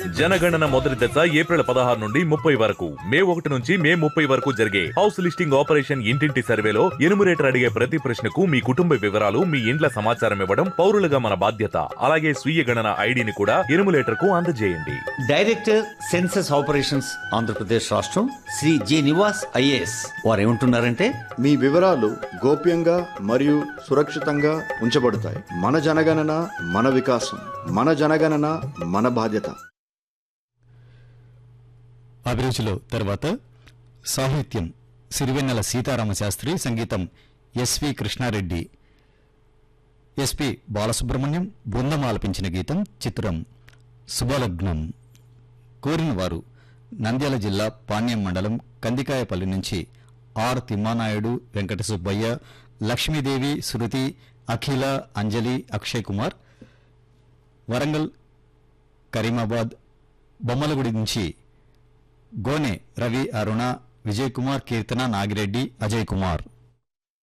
జనగణన మొదటి దశ ఏప్రిల్ పదహారు నుండి ముప్పై వరకు మే ఒకటి నుంచి మే ముప్పై వరకు జరిగే హౌస్ లిస్టింగ్ ఆపరేషన్ ఇంటింటి సర్వేలో ఎనుమరేటర్ అడిగే ప్రతి ప్రశ్నకు మీ కుటుంబ వివరాలు మీ ఇండ్ల సమాచారం ఇవ్వడం పౌరులుగా మన బాధ్యత అలాగే స్వీయ గణన ఐడిని కూడా ఎనుమరేటర్ కు అందజేయండి డైరెక్టర్ సెన్సస్ ఆపరేషన్స్ ఆంధ్రప్రదేశ్ రాష్ట్రం శ్రీ జి నివాస్ ఐఏఎస్ వారు ఏమంటున్నారంటే మీ వివరాలు గోప్యంగా మరియు సురక్షితంగా ఉంచబడతాయి మన జనగణన మన వికాసం మన జనగణన మన బాధ్యత అభిరుచిలో తర్వాత సాహిత్యం సిరివెన్నెల సీతారామ శాస్త్రి సంగీతం ఎస్వి కృష్ణారెడ్డి ఎస్పి బాలసుబ్రహ్మణ్యం బృందం ఆలపించిన గీతం చిత్రం శుభలగ్నం కోరిన వారు నంద్యాల జిల్లా పాణ్యం మండలం కందికాయపల్లి నుంచి ఆర్ తిమ్మానాయుడు వెంకట సుబ్బయ్య లక్ష్మీదేవి శృతి అఖిల అంజలి అక్షయ్ కుమార్ వరంగల్ కరీమాబాద్ బొమ్మలగుడి నుంచి గోనె రవి అరుణ విజయ్ కుమార్ కీర్తన నాగిరెడ్డి అజయ్ కుమార్